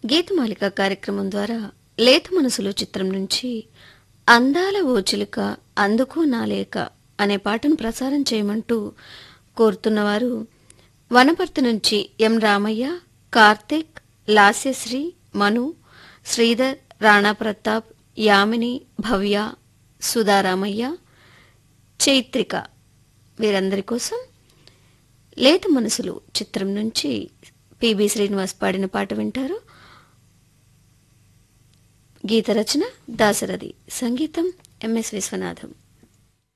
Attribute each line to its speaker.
Speaker 1: గీతమాలిక కార్యక్రమం ద్వారా లేత మనసులో చిత్రం నుంచి అందాల ఓచిలుక అందుకు నాలేక అనే పాటను ప్రసారం చేయమంటూ కోరుతున్నవారు వనపర్తి నుంచి ఎం రామయ్య కార్తిక్ లాస్యశ్రీ మను శ్రీధర్ రాణా ప్రతాప్ యామిని భవ్య సుధారామయ్య చైత్రిక వీరందరి కోసం లేత మనసులు చిత్రం నుంచి పిబి శ్రీనివాస్ పాడిన పాట వింటారు గీత రచన దాశరథి సంగీతం ఎంఎస్ విశ్వనాథం